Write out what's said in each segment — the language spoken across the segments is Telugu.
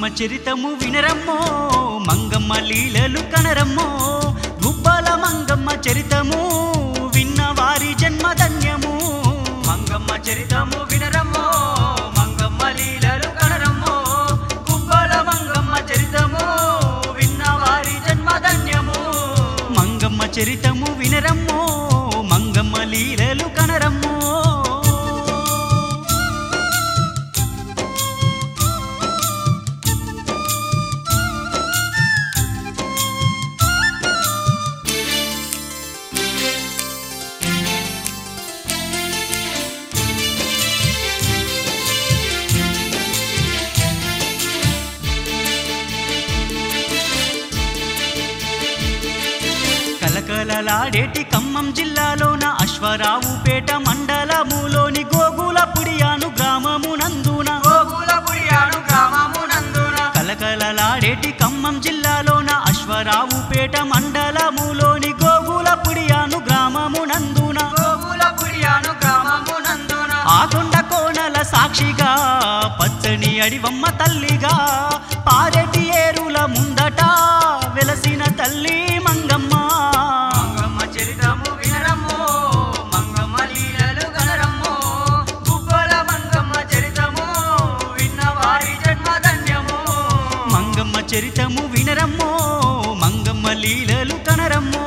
మంగమ్మ చరితము వినరమ్మో మంగమ్మ లీలలు కనరమ్మో గుబ్బల మంగమ్మ చరితము విన్న వారి జన్మధన్యము మంగమ్మ చరితము వినరమ్మో మంగమ్మ లీలలు కనరమ్మో గుబ్బల మంగమ్మ చరితము విన్న వారి జన్మధన్యము మంగమ్మ చరితము వినరమ్మో మంగమ్మ లీలలు కనరమ్మో కలకలలాడేటి ఖమ్మం జిల్లాలోన అశ్వరావుపేట మండలములోని గోగులపుడియాను గ్రామమునందున గోగులపుడియాను గ్రామమునందున కలకలలాడేటి ఖమ్మం జిల్లాలోన అశ్వరావుపేట మండలములోని గోగులపుడియాను గ్రామమునందున గోగులపుడియాను గ్రామమునందున ఆ కొండ కోనల సాక్షిగా పచ్చని అడివమ్మ తల్లిగా పారెటి ఏరుల ముందట వెలసిన తల్లి మంగమ్మ మంగమ్మ చరితము వినరమ్మో మంగమ్మ లీలలు గనరమ్మో గుబ్బల మంగమ్మ చరితము విన్న వారి జన్మధన్యము మంగమ్మ చరితము వినరమ్మో మంగమ్మ లీలలు కనరమ్మో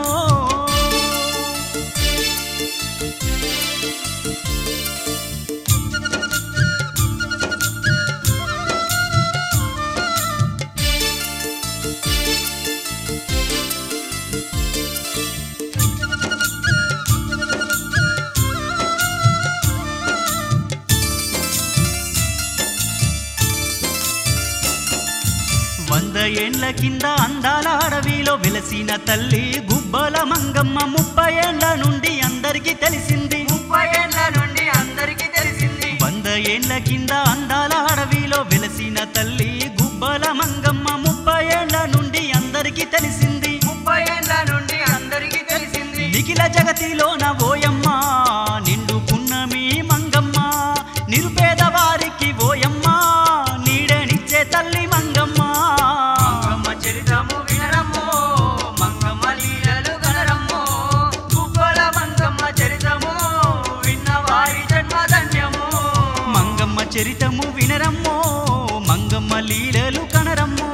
వంద ఏండ్ల కింద అందాల అడవిలో వెలసిన తల్లి గుబ్బల మంగమ్మ ముప్పై ఏండ్ల నుండి అందరికీ తెలిసింది ముప్పై ఏళ్ళ నుండి అందరికీ తెలిసింది వంద ఏండ్ల కింద అందాల అడవిలో వెలసిన తల్లి గుబ్బల మంగమ్మ ముప్పై ఏండ్ల నుండి అందరికీ తెలిసింది ముప్పై ఏళ్ళ నుండి అందరికీ తెలిసింది నిఖిల జగతిలోన ఓయమ్మ నిండు పున్నమి మంగమ్మ నిరుపేద వారికి ఓయమ్మ నీడనిచ్చే తల్లి మంగమ్మ మంగమ్మ చరితము వినరమ్మో మంగమ్మ లీలలు గనరమ్మో గుబ్బల మంగమ్మ చరితము విన్న వారి జన్మధన్యము మంగమ్మ చరితము వినరమ్మో మంగమ్మ లీలలు కనరమ్మో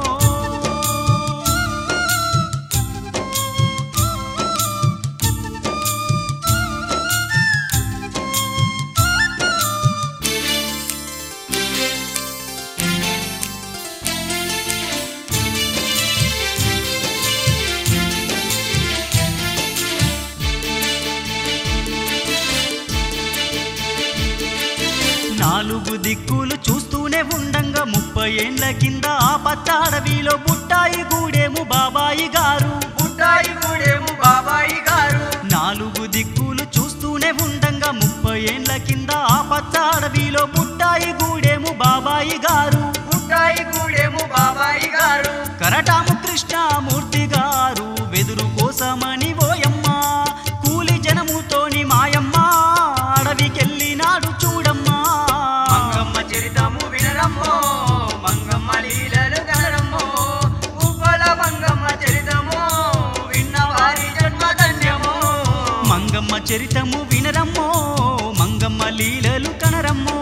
నాలుగు దిక్కులు చూస్తూనే ఉండంగా ముప్పై ఏండ్ల కింద ఆ పచ్చ అడవిలో బుట్టాయి గూడేము బాబాయి గారు బుట్టాయి గూడేము బాబాయి గారు నాలుగు దిక్కులు చూస్తూనే ఉండంగా ముప్పై ఏండ్ల కింద ఆ పచ్చ అడవిలో బుట్టాయి గూడేము బాబాయి గారు బుట్టాయి గూడేము బాబాయి గారు కరటాము కృష్ణమూర్తి గారు వెదురు కోసమని ఓయమ్మ కూలి జనముతోని మాయమ్మ అడవికెళ్ళినాడు చూడమ్మా మంగమ్మ చరితము వినరమ్మో మంగమ్మ లీలలు గనరమ్మో గుబ్బల మంగమ్మ చరితము విన్న వారి జన్మధన్యము మంగమ్మ చరితము వినరమ్మో మంగమ్మ లీలలు కనరమ్మో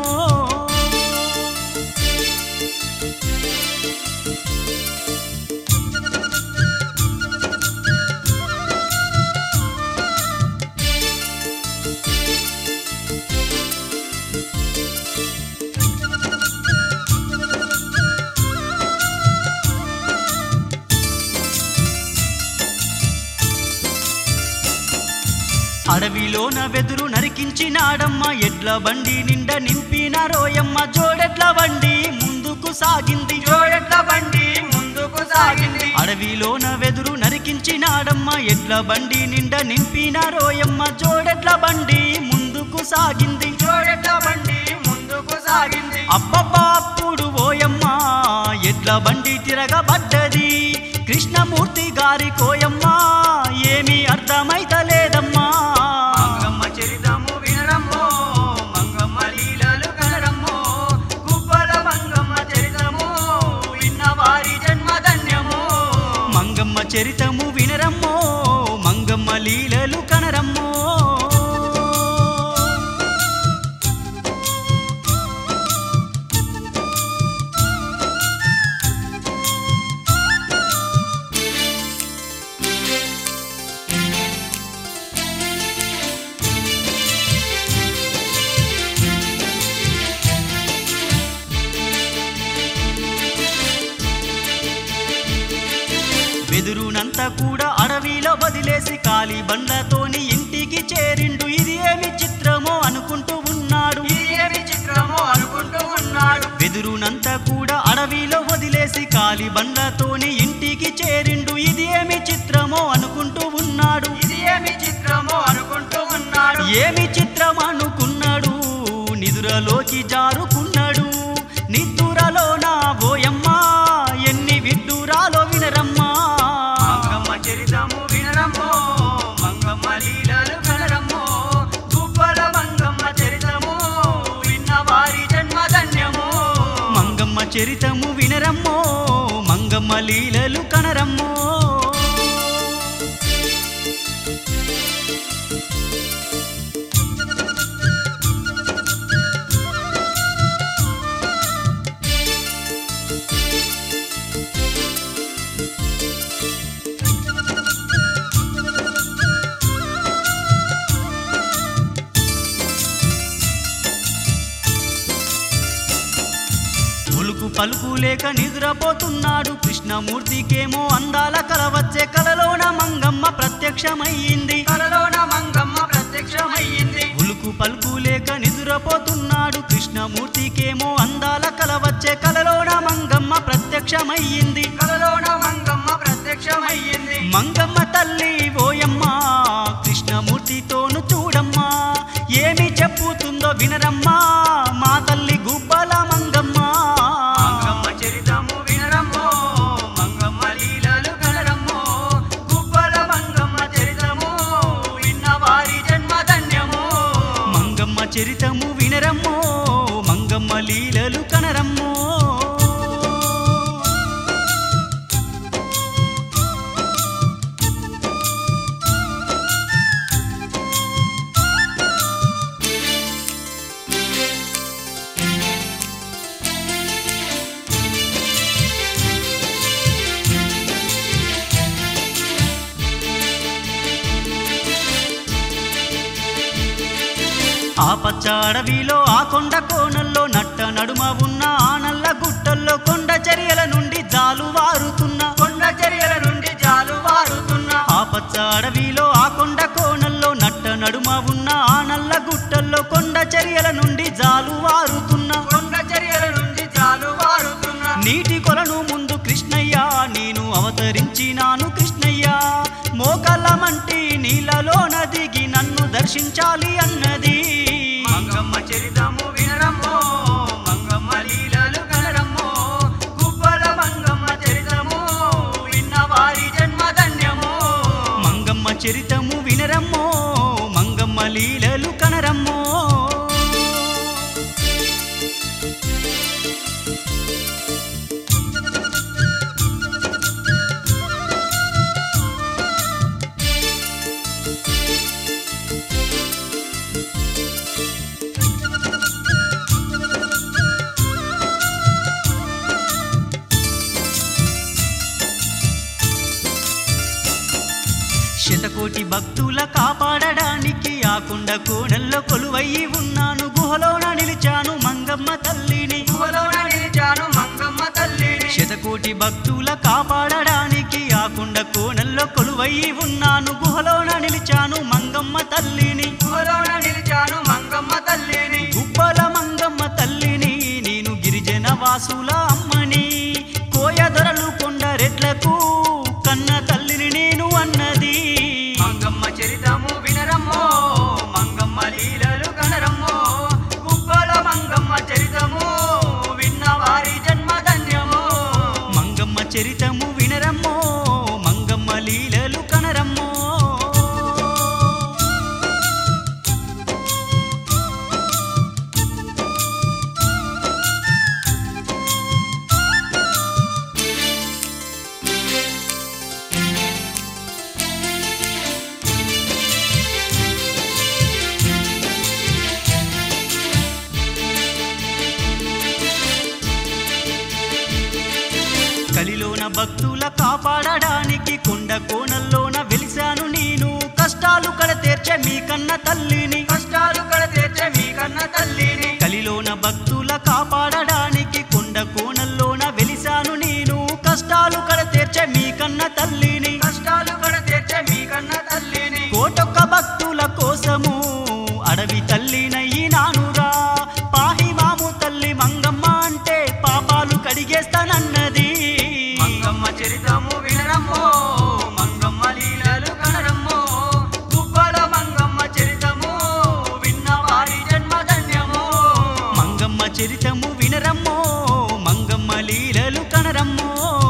అడవిలోన వెదురు నరికించినాడమ్మ ఎడ్ల బండి నిండా నింపిన రోయమ్మ జోడెడ్ల బండి ముందుకు సాగింది జోడెట్ల బండి ముందుకు సాగింది అడవిలోన వెదురు నరికించినాడమ్మ ఎడ్ల బండి నిండా నింపిన రోయమ్మ జోడెడ్ల బండి ముందుకు సాగింది జోడెట్ల బండి ముందుకు సాగింది అబ్బబ్బా అప్పుడు ఓయమ్మ ఎడ్ల బండి తిరగబడ్డది కృష్ణమూర్తి గారి కోయమ్మ ఏమీ అర్థమైతలేదమ్మా మంగమ్మ చరితము వినరమ్మో మంగమ్మ లీలలు కనరమ్మో గుబ్బల మంగమ్మ చరితము మంగమ్మ చరితము వినరమ్మో మంగమ్మ లీలలు కనరమ్మో వెదురునంతా కూడా అడవిలో వదిలేసి కాలి బండ్లతోని ఇంటికి చేరిండు ఇది ఏమి చిత్రమో అనుకుంటూ ఉన్నాడు ఇది ఏమి చిత్రమో అనుకుంటూ ఉన్నాడు వెదురునంతా కూడా అడవిలో వదిలేసి కాలి బండ్లతోని ఇంటికి చేరిండు ఇది ఏమి చిత్రమో అనుకుంటూ ఉన్నాడు ఇది ఏమి చిత్రమో అనుకుంటూ ఉన్నాడు ఏమి చిత్రం అనుకున్నాడు నిదురలోకి జారుకున్నాడు నిద్దురలో నా ఓయమ్మా ఎన్ని విడ్డూరాలో వినరమ్మా మంగమ్మ చరితము వినరమ్మో మంగమ్మ లీలలు కనరమ్మో గుబ్బల మంగమ్మ చరితము విన్న వారి జన్మధన్యము మంగమ్మ చరితము వినరమ్మో మంగమ్మ లీలలు కనరమ్మో ఉలుకు పలుకు లేక నిద్రపోతున్నాడు కృష్ణమూర్తికేమో అందాల కల వచ్చే కలలోన మంగమ్మ ప్రత్యక్షమయ్యింది కలలోన మంగమ్మ ప్రత్యక్షమయ్యింది ఉలుకు పలుకు లేక నిద్రపోతున్నాడు కృష్ణమూర్తికేమో అందాల కల వచ్చే కలలోన మంగమ్మ ప్రత్యక్షమయ్యింది కలలోన మంగమ్మ ప్రత్యక్షమయ్యింది మంగమ్మ తల్లి ఓయమ్మ కృష్ణమూర్తితోను చూడమ్మా ఏమి చెప్పుతుందో వినరమ్మా మా తల్లి గుబ్బల మంగమ్మ మంగమ్మ చరితము వినరమ్మో మంగమ్మ లీలలు కనరమ్మో గుబ్బల మంగమ్మ చరితము విన్న వారి జన్మధన్యము మంగమ్మ చరితము వినరమ్మో మంగమ్మ లీలలు కనరమ్మో ఆ పచ్చ అడవిలో ఆ కొండ కోణంలో నట్ట నడుమ ఉన్న ఆ నల్ల గుట్టల్లో కొండ చర్యల నుండి జాలు వారుతున్న కొండ చర్యల నుండి జాలు వారుతున్న ఆ పచ్చ అడవిలో ఆ కొండ కోణంలో నట్ట నడుమ ఉన్న ఆ నల్ల గుట్టల్లో కొండ చర్యల నుండి జాలు వారుతున్న కొండ చర్యల నుండి జాలు వారుతున్న నీటి కొలను ముందు కృష్ణయ్య నేను అవతరించినాను కృష్ణయ్య మోకల్లమంటి నీళ్ళలోన దిగి నన్ను దర్శించాలి అన్నది మంగమ్మ చరితము వినరమ్మో మంగమ్మ లీలలు కనరమ్మో గుబ్బల మంగమ్మ చరితము విన్న వారి జన్మధన్యము మంగమ్మ చరితము వినరమ్మో మంగమ్మ లీలలు కనరమ్మో శతకోటి భక్తుల కాపాడడానికి ఆ కొండ కోణల్లో కొలువయ్యి ఉన్నాను గుహలోన నిలిచాను మంగమ్మ తల్లిని గుహలోన నిలిచాను మంగమ్మ తల్లిని శతకోటి భక్తుల కాపాడడానికి ఆ కొండ కోణల్లో కొలువయ్యి ఉన్నాను గుహలోన నిలిచాను మంగమ్మ తల్లిని గుహలోన నిలిచాను మంగమ్మ తల్లిని గుబ్బల మంగమ్మ తల్లిని నేను గిరిజన వాసుల అమ్మని కోయదొరలు కొండ రెడ్లకు కన్న తల్లిని నేను అన్నది మంగమ్మ చరితము వినరమ్మో మంగమ్మ లీలలు కనరమ్మో గుబ్బల మంగమ్మ చరితము విన్న వారి జన్మధన్యము మంగమ్మ చరితము వినరమ్మో మంగమ్మ లీలలు కనరమ్మో కాపాడడానికి కొండ కోణంలోన వెలిశాను నేను కష్టాలు కడ తీర్చే మీ కన్న తల్లిని కష్టాలు కడ తీర్చే మీ కన్న తల్లిని కలిలోన భక్తుల కాపాడడానికి కొండ కోణంలోన వెలిశాను నేను కష్టాలు కడ తీర్చే మీ కన్న తల్లిని కష్టాలు కడ తీర్చే మీ కన్న తల్లిని కోటొక్క భక్తుల కోసము అడవి తల్లినయ్యినానురా పాహి మాము తల్లి మంగమ్మ అంటే పాపాలు కడిగేస్తానన్నది మంగమ్మ చరితము వినరమ్మో మంగమ్మ లీలలు కనరమ్మో గుబ్బల మంగమ్మ చరితము విన్న వారి జన్మధన్యము మంగమ్మ చరితము వినరమ్మో మంగమ్మ లీలలు కనరమ్మో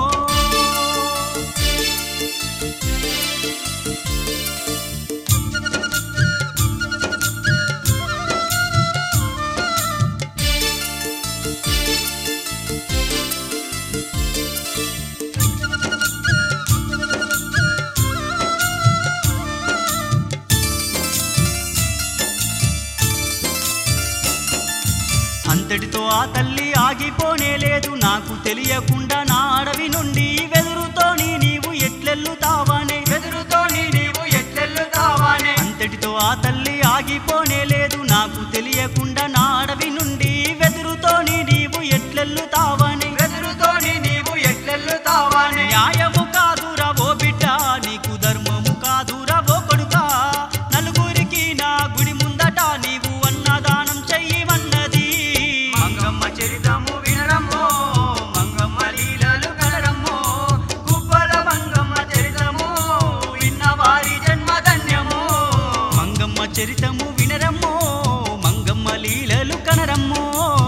అంతటితో ఆ తల్లి ఆగిపోనే లేదు నాకు తెలియకుండా నా అడవి నుండి వెదురుతోని నీవు ఎట్లెల్లుతావానే ఎదురుతోని నీవు ఎట్లెల్లు కావానే అంతటితో ఆ తల్లి ఆగిపోనే లేదు నాకు తెలియకుండా నా అడవి నుండి వెదురుతోని నీవు ఎట్లెల్లుతావని ఎదురుతోని నీవు ఎట్లెల్లు తావానే న్యాయము కాదురా ఓ బిడ్డ నీకు ధర్మము కాదురా ఓ కొడుకా నలుగురికి నా గుడి ముందట నీవు అన్నదానం చెయ్యమన్నది మంగమ్మ చరితము వినరమ్మో మంగమ్మ లీలలు కనరమ్మో గుబ్బల మంగమ్మ చరితము విన్న వారి జన్మధన్యము మంగమ్మ చరితము వినరమ్మో మంగమ్మ లీలలు కనరమ్మో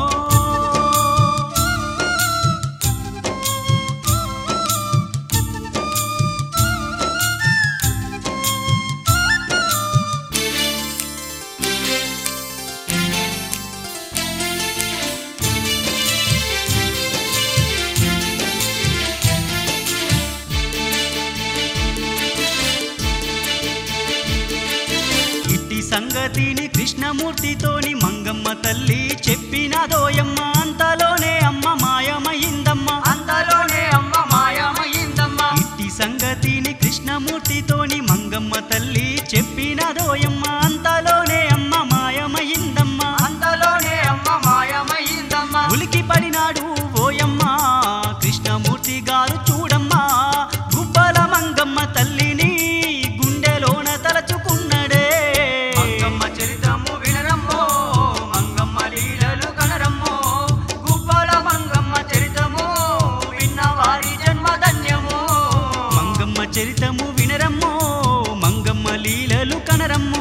ఇట్టి సంగతిని కృష్ణమూర్తితోని మంగమ్మ తల్లి చెప్పినదోయమ్మ అంతలోనే అమ్మ మాయమయిందమ్మ అంతలోనే అమ్మ మాయమయ్యిందమ్మ ఇట్టి సంగతిని కృష్ణమూర్తితోని మంగమ్మ తల్లి చెప్పినదోయమ్మ అంతలోనే అమ్మ మాయమయిందమ్మ అంతలోనే అమ్మ మాయమయ్యిందమ్మ ఉలికి పడినాడు ఓయమ్మ కృష్ణమూర్తి గారు చూడమ్మా గుబ్బల మంగమ్మ తల్లిని గుండెలోన తలచుకున్నడే మంగమ్మ చరితము వినరమ్మో మంగమ్మ లీలలు కనరమ్మో గుబ్బల మంగమ్మ చరితము విన్న వారి జన్మధన్యము మంగమ్మ చరితము వినరమ్మో మంగమ్మ లీలలు కనరమ్మో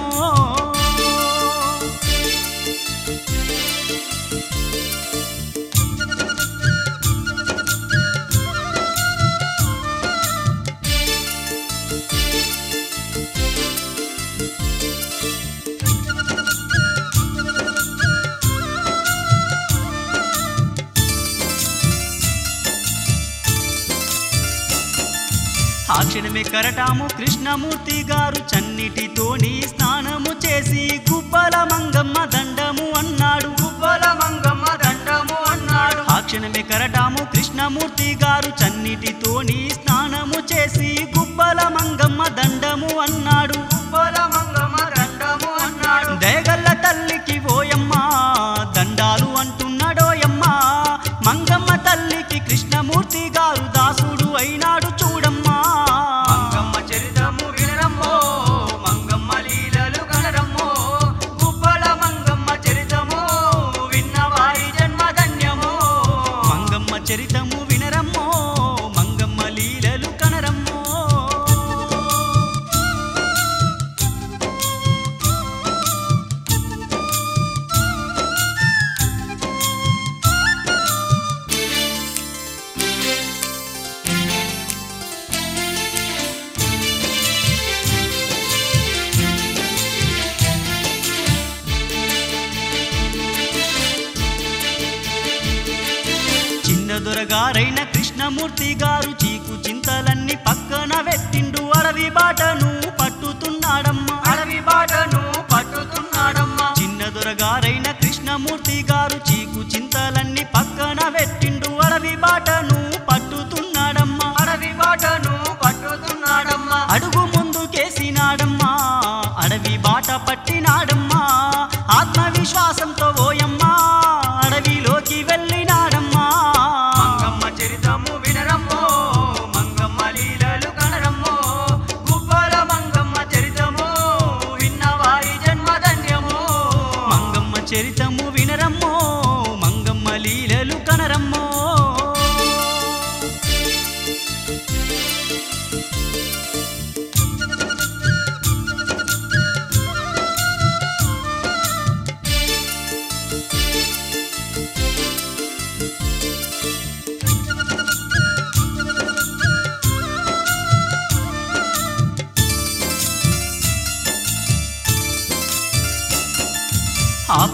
ఆ క్షణమే కరటాము కృష్ణమూర్తి గారు చన్నిటితోని స్నానము చేసి గుబ్బల మంగమ్మ దండము అన్నాడు గుబ్బల మంగమ్మ దండము అన్నాడు ఆ క్షణమే కరటాము కృష్ణమూర్తి గారు చన్నిటితోని స్నానము చేసి గుబ్బల మంగమ్మ దండము అన్నాడు గుబ్బల మంగమ్మ దండము అన్నాడు దయగల్ల తల్లికి ఓయమ్మ దండాలు అంటున్నాడోయమ్మ మంగమ్మ తల్లికి కృష్ణమూర్తి గారు దాసుడు అయినాడు చూడమ్మా మంగమ్మ చరితము వినరమ్మో మంగమ్మ లీలలు కనరమ్మో గుబ్బల మంగమ్మ చరితము విన్న వారి జన్మధన్యము మంగమ్మ చరితము వినరమ్మో మంగమ్మ లీలలు కనరమ్మో చిన్న దొరగారైన కృష్ణమూర్తి గారు చీకు చింతలన్నీ పక్కన వెట్టిండు అడవి బాటను పట్టుతున్నాడమ్మా అడవి బాటను పట్టుతున్నాడమ్మా చిన్న దొరగారైన కృష్ణమూర్తి గారు చీకు చింతలన్నీ పక్కన వెట్టిండు అడవి బాటను పట్టుతున్నాడమ్మా అడవి బాటను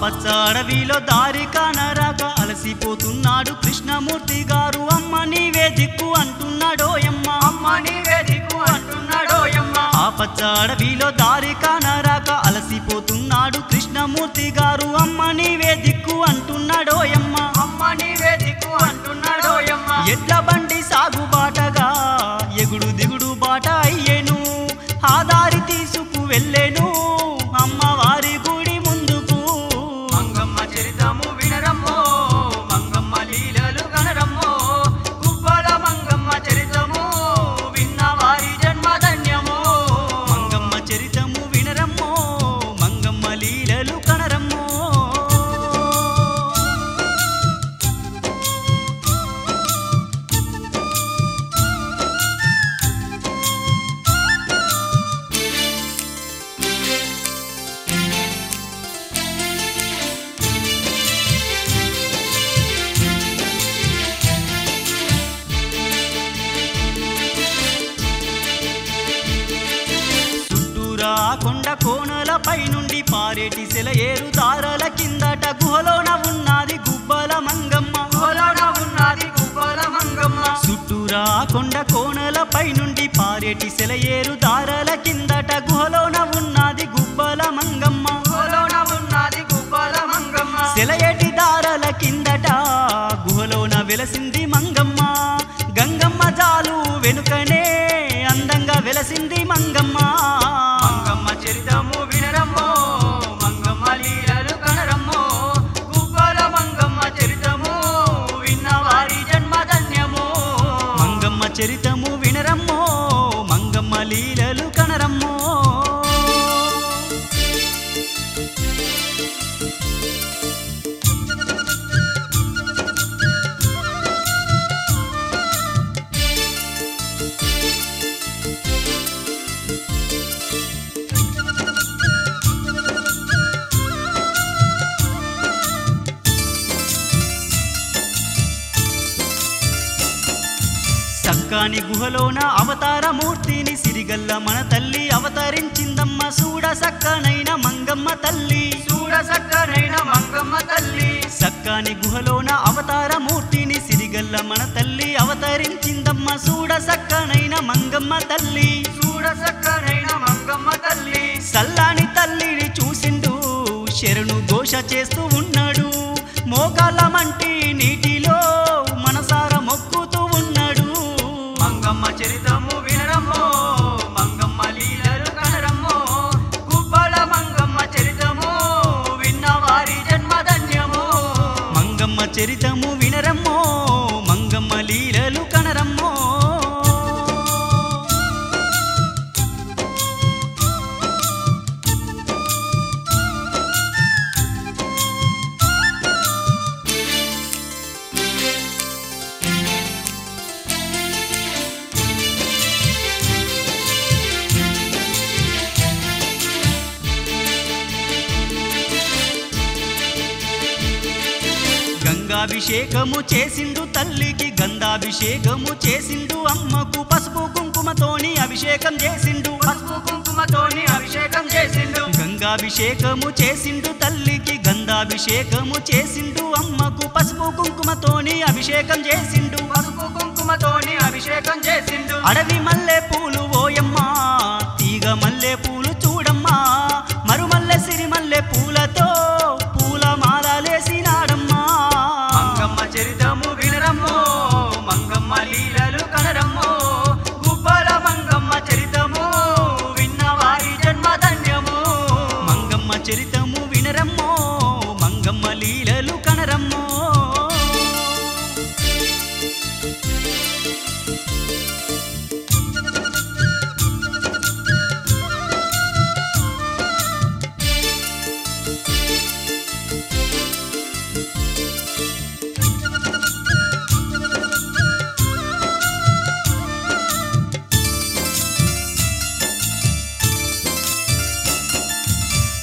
పచ్చ అడవిలో దారి కానరాక అలసిపోతున్నాడు కృష్ణమూర్తి గారు అమ్మ నీవే దిక్కు అంటున్నాడోయమ్మ అమ్మ నీవే దిక్కు అంటున్నాడోయమ్మ ఆ పచ్చ అడవిలో దారి కానరాక అలసిపోతున్నాడు కృష్ణమూర్తి గారు అమ్మ నీవే దిక్కు అంటున్నాడోయమ్మ అమ్మ నీవే దిక్కు అంటున్నాడోయమ్మ ఎడ్ల బండి సాగుబాటగా ఎగుడు దిగుడు బాట అయ్యేను ఆ దారి తీసుకు వెళ్ళేను అమ్మవారి గుడి ముందుకు మంగమ్మ చరితము వినరమ్మో మంగమ్మ లీలలు గణరమ్మో గుబ్బల మంగమ్మ చరితము విన్న వారి జన్మ ధన్యమో మంగమ్మ చరితము వినరమ్మో మంగమ్మ లీలలు కనరమ్మో చుట్టూరా కొండ కోనలపై నుండి పారేటి సెలయేరు దారల కిందట గుహలోన ఉన్నది గుబ్బల మంగమ్మ గుహలోన ఉన్నది గుబ్బల మంగమ్మ చుట్టూరా కొండ కోనలపై నుండి పారేటి సెలయేరు దారల కిందట గుహలోన ఉన్నది గుబ్బల మంగమ్మ గుహలోన ఉన్నది గుబ్బల మంగమ్మ సెలయేటి దారల కిందట గుహలోన వెలసింది మంగమ్మ గంగమ్మ జాలు వెనుకనే అందంగా వెలసింది మంగమ్మ మంగమ్మ చరితము వినరమ్మో మంగమ్మ లీలలు కనరమ్మో గుబ్బల మంగమ్మ చరితము విన్న వారి జన్మ ధన్యమో మంగమ్మ చరితము వినరమ్మో మంగమ్మ లీలలు కనరమ్మో సక్కాని గుహలోన అవతారమూర్తిని సిరిగల్ల మన తల్లి అవతరించిందమ్మ సూడ సక్కనైన మంగమ్మ తల్లి చూడ సక్కనైన మంగమ్మ తల్లి సక్కాని గుహలోన అవతారమూర్తిని సిరిగల్ల మన తల్లి అవతరించిందమ్మ సూడ సక్కనైన మంగమ్మ తల్లి చూడ సక్కనైన మంగమ్మ తల్లి సల్లాని తల్లిని చూసిండు శరణు ఘోష చేస్తూ ఉన్నాడు మోకాళ్ళ మంటి నీటిలో మనసార మొక్కుతూ ఉన్నాడు మంగమ్మ చరితము వినరమ్మో మంగమ్మ లీలలు కనరమ్మో గుబ్బల మంగమ్మ చరితము విన్న వారి జన్మ ధన్యమో మంగమ్మ చరితము వినరమ్మో మంగమ్మ లీలలు కనరమ్మో గంగాభిషేకము చేసిండు తల్లికి గంధాభిషేకము చేసిండు అమ్మకు పసుపు కుంకుమతోని అభిషేకం చేసిండు పసుపు కుంకుమతోని అభిషేకం చేసిండు గంగాభిషేకము చేసిండు తల్లికి గంధాభిషేకము చేసిండు అమ్మకు పసుపు కుంకుమతోని అభిషేకం చేసిండు పసుపు కుంకుమతోని అభిషేకం చేసిండు అడవి మల్లె పూలు ఓయమ్మ తీగ మల్లె పూలు చూడమ్మా మరుమల్లె సిరిమల్లె పూలతో పూల మాలలేసినాడమ్మా మంగమ్మ చరితము వినరమ్మో మంగమ్మ లీలలు కనరమ్మో గుబ్బల మంగమ్మ చరితము విన్న వారి జన్మ ధన్యము మంగమ్మ చరితము వినరమ్మో మంగమ్మ లీలలు కనరమ్మో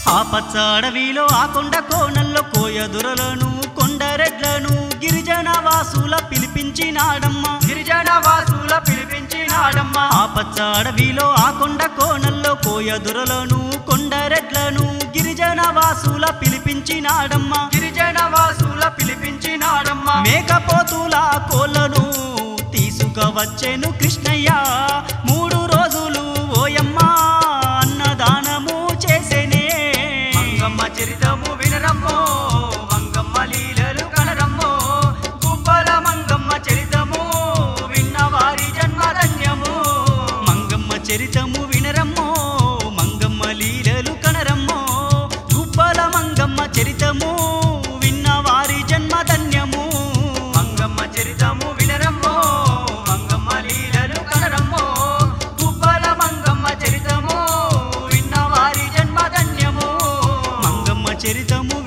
ఆ పచ్చ అడవిలో ఆ కొండ కోణల్లో కోయదురలను కొండరెడ్లను గిరిజన వాసుల పిలిపించినాడమ్మ గిరిజన వాసుల పిలిపించినాడమ్మ ఆ పచ్చ అడవిలో ఆ కొండ కోణల్లో కోయదురలను కొండరెడ్లను గిరిజన వాసుల పిలిపించినాడమ్మ గిరిజన వాసుల పిలిపించినాడమ్మ మేకపోతుల కోళ్ళను తీసుకవచ్చెను కృష్ణయ్య మూడు రోజులు ఓయమ్మ అన్నదానము చేసేనే మంగమ్మ చరితము వినరమ్మో మంగమ్మ లీలలు కనరమ్మో గుబ్బల మంగమ్మ చరితము విన్నవారి జన్మ ధన్యము మంగమ్మ చరితము వినరమ్మో మంగమ్మ లీలలు కనరమ్మో గుబ్బల మంగమ్మ చరితము విన్న వారి జన్మ ధన్యము మంగమ్మ చరితము వినరమ్మో మంగమ్మ లీలలు కనరమ్మో గుబ్బల మంగమ్మ చరితము విన్నవారి జన్మ ధన్యము మంగమ్మ చరితము